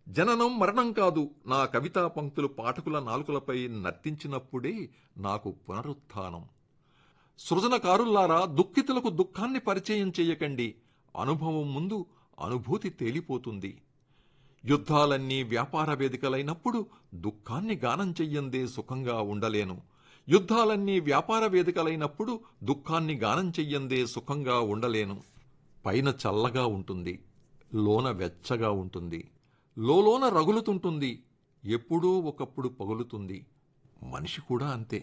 జననం మరణం కాదు నా కవితా పంక్తులు పాఠకుల నాలుకలపై నర్తించినప్పుడే నాకు పునరుత్థానం సృజనకారుల్లారా దుఃఖితులకు దుఃఖాన్ని పరిచయం చేయకండి అనుభవం ముందు అనుభూతి తేలిపోతుంది యుద్ధాలన్నీ వ్యాపార వేదికలైనప్పుడు దుఃఖాన్ని గానం చెయ్యందే సుఖంగా ఉండలేను యుద్ధాలన్నీ వ్యాపార వేదికలైనప్పుడు దుఃఖాన్ని గానం చెయ్యందే సుఖంగా ఉండలేను పైన చల్లగా ఉంటుంది లోన వెచ్చగా ఉంటుంది లోలోన రగులుతుంటుంది ఎప్పుడో ఒకప్పుడు పగులుతుంది మనిషి కూడా అంతే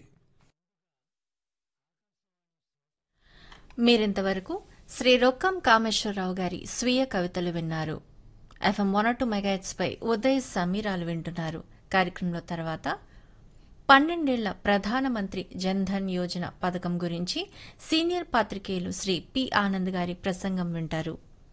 మీరింతవరకు శ్రీ రొక్కం కామేశ్వరరావు గారి స్వీయ కవితలు విన్నారు ఎఫ్ఎం వన్ టూ మెగాట్స్ పై ఉదయ్ సమీరాలు వింటున్నారు కార్యక్రమంలో తర్వాత పన్నెండేళ్ల ప్రధానమంత్రి జన్ధన్ యోజన పథకం గురించి సీనియర్ పాత్రికేయులు శ్రీ పి ఆనంద్ గారి ప్రసంగం వింటారు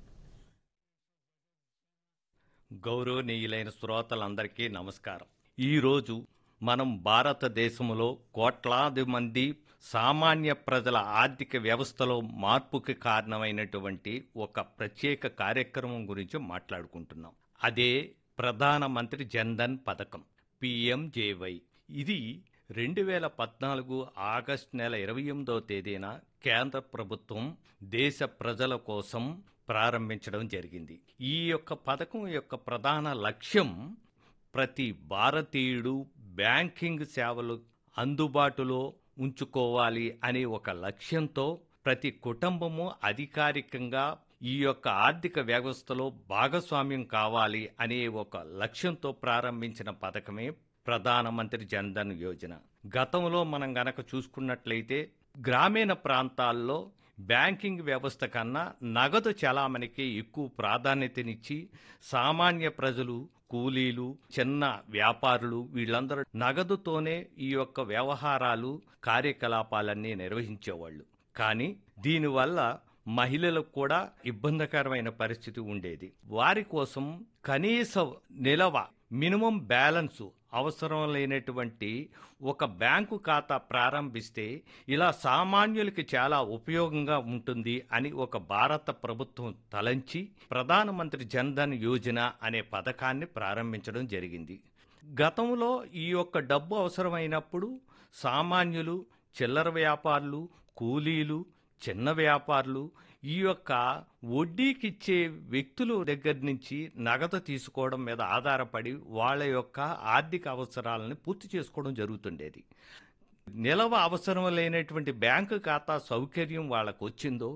గౌరవనీయులైన శ్రోతలందరికీ నమస్కారం ఈరోజు మనం భారతదేశంలో కోట్లాది మంది సామాన్య ప్రజల ఆర్థిక వ్యవస్థలో మార్పుకి కారణమైనటువంటి ఒక ప్రత్యేక కార్యక్రమం గురించి మాట్లాడుకుంటున్నాం అదే ప్రధానమంత్రి జన్ధన్ పథకం పిఎంజేవై ఇది రెండు వేల పద్నాలుగు ఆగస్టు నెల ఇరవై ఎనిమిదవ తేదీన కేంద్ర ప్రభుత్వం దేశ ప్రజల కోసం ప్రారంభించడం జరిగింది ఈ యొక్క పథకం యొక్క ప్రధాన లక్ష్యం ప్రతి భారతీయుడు బ్యాంకింగ్ సేవలు అందుబాటులో ఉంచుకోవాలి అనే ఒక లక్ష్యంతో ప్రతి కుటుంబము అధికారికంగా ఈ యొక్క ఆర్థిక వ్యవస్థలో భాగస్వామ్యం కావాలి అనే ఒక లక్ష్యంతో ప్రారంభించిన పథకమే ప్రధానమంత్రి జన్ధన్ యోజన గతంలో మనం గనక చూసుకున్నట్లయితే గ్రామీణ ప్రాంతాల్లో బ్యాంకింగ్ వ్యవస్థ కన్నా నగదు చలామణికి ఎక్కువ ప్రాధాన్యతనిచ్చి సామాన్య ప్రజలు కూలీలు చిన్న వ్యాపారులు వీళ్ళందరూ నగదుతోనే ఈ యొక్క వ్యవహారాలు కార్యకలాపాలన్నీ నిర్వహించేవాళ్ళు కానీ దీనివల్ల మహిళలకు కూడా ఇబ్బందికరమైన పరిస్థితి ఉండేది వారి కోసం కనీస నిలవ మినిమం బ్యాలెన్స్ అవసరం లేనటువంటి ఒక బ్యాంకు ఖాతా ప్రారంభిస్తే ఇలా సామాన్యులకి చాలా ఉపయోగంగా ఉంటుంది అని ఒక భారత ప్రభుత్వం తలంచి ప్రధానమంత్రి జన్ధన్ యోజన అనే పథకాన్ని ప్రారంభించడం జరిగింది గతంలో ఈ యొక్క డబ్బు అవసరమైనప్పుడు సామాన్యులు చిల్లర వ్యాపారులు కూలీలు చిన్న వ్యాపారులు ఈ యొక్క వడ్డీకిచ్చే వ్యక్తుల దగ్గర నుంచి నగదు తీసుకోవడం మీద ఆధారపడి వాళ్ళ యొక్క ఆర్థిక అవసరాలను పూర్తి చేసుకోవడం జరుగుతుండేది నిలవ అవసరం లేనటువంటి బ్యాంకు ఖాతా సౌకర్యం వాళ్ళకు వచ్చిందో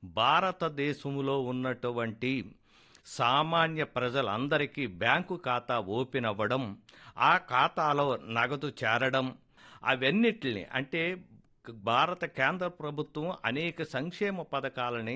భారతదేశంలో ఉన్నటువంటి సామాన్య ప్రజలందరికీ బ్యాంకు ఖాతా ఓపెన్ అవ్వడం ఆ ఖాతాలో నగదు చేరడం అవన్నిటిని అంటే భారత కేంద్ర ప్రభుత్వం అనేక సంక్షేమ పథకాలని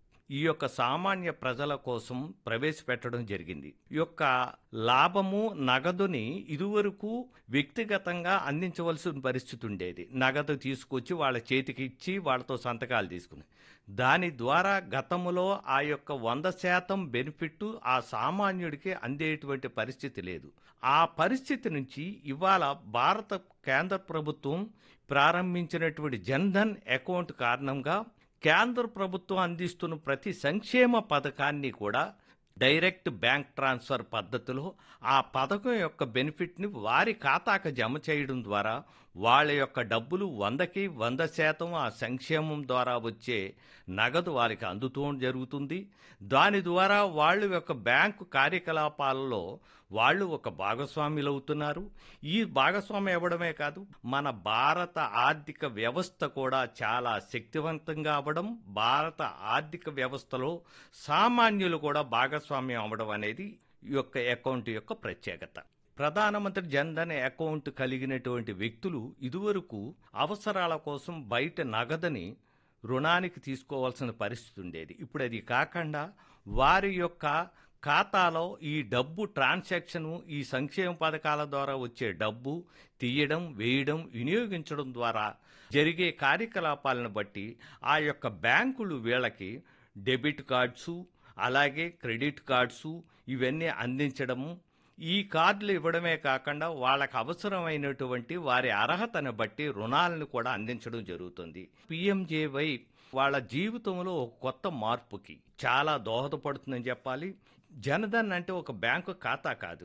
ఈ యొక్క సామాన్య ప్రజల కోసం ప్రవేశపెట్టడం జరిగింది ఈ యొక్క లాభము నగదుని ఇదివరకు వ్యక్తిగతంగా అందించవలసిన పరిస్థితి ఉండేది నగదు తీసుకొచ్చి వాళ్ళ చేతికి ఇచ్చి వాళ్ళతో సంతకాలు తీసుకుని దాని ద్వారా గతంలో ఆ యొక్క వంద శాతం బెనిఫిట్ ఆ సామాన్యుడికి అందేటువంటి పరిస్థితి లేదు ఆ పరిస్థితి నుంచి ఇవాళ భారత కేంద్ర ప్రభుత్వం ప్రారంభించినటువంటి జన్ధన్ అకౌంట్ కారణంగా కేంద్ర ప్రభుత్వం అందిస్తున్న ప్రతి సంక్షేమ పథకాన్ని కూడా డైరెక్ట్ బ్యాంక్ ట్రాన్స్ఫర్ పద్ధతిలో ఆ పథకం యొక్క బెనిఫిట్ని వారి ఖాతాకు జమ చేయడం ద్వారా వాళ్ళ యొక్క డబ్బులు వందకి వంద శాతం ఆ సంక్షేమం ద్వారా వచ్చే నగదు వారికి అందుతూ జరుగుతుంది దాని ద్వారా వాళ్ళు యొక్క బ్యాంకు కార్యకలాపాలలో వాళ్ళు ఒక భాగస్వాములు అవుతున్నారు ఈ భాగస్వామి అవ్వడమే కాదు మన భారత ఆర్థిక వ్యవస్థ కూడా చాలా శక్తివంతంగా అవ్వడం భారత ఆర్థిక వ్యవస్థలో సామాన్యులు కూడా భాగస్వామ్యం అవ్వడం అనేది ఈ యొక్క అకౌంట్ యొక్క ప్రత్యేకత ప్రధానమంత్రి జన్ధన్ అకౌంట్ కలిగినటువంటి వ్యక్తులు ఇదివరకు అవసరాల కోసం బయట నగదని రుణానికి తీసుకోవాల్సిన పరిస్థితి ఉండేది ఇప్పుడు అది కాకుండా వారి యొక్క ఖాతాలో ఈ డబ్బు ట్రాన్సాక్షన్ ఈ సంక్షేమ పథకాల ద్వారా వచ్చే డబ్బు తీయడం వేయడం వినియోగించడం ద్వారా జరిగే కార్యకలాపాలను బట్టి ఆ యొక్క బ్యాంకులు వీళ్ళకి డెబిట్ కార్డ్సు అలాగే క్రెడిట్ కార్డ్సు ఇవన్నీ అందించడము ఈ కార్డులు ఇవ్వడమే కాకుండా వాళ్ళకి అవసరమైనటువంటి వారి అర్హతను బట్టి రుణాలను కూడా అందించడం జరుగుతుంది పిఎంజేవై వాళ్ళ జీవితంలో ఒక కొత్త మార్పుకి చాలా దోహదపడుతుందని చెప్పాలి జనధన్ అంటే ఒక బ్యాంకు ఖాతా కాదు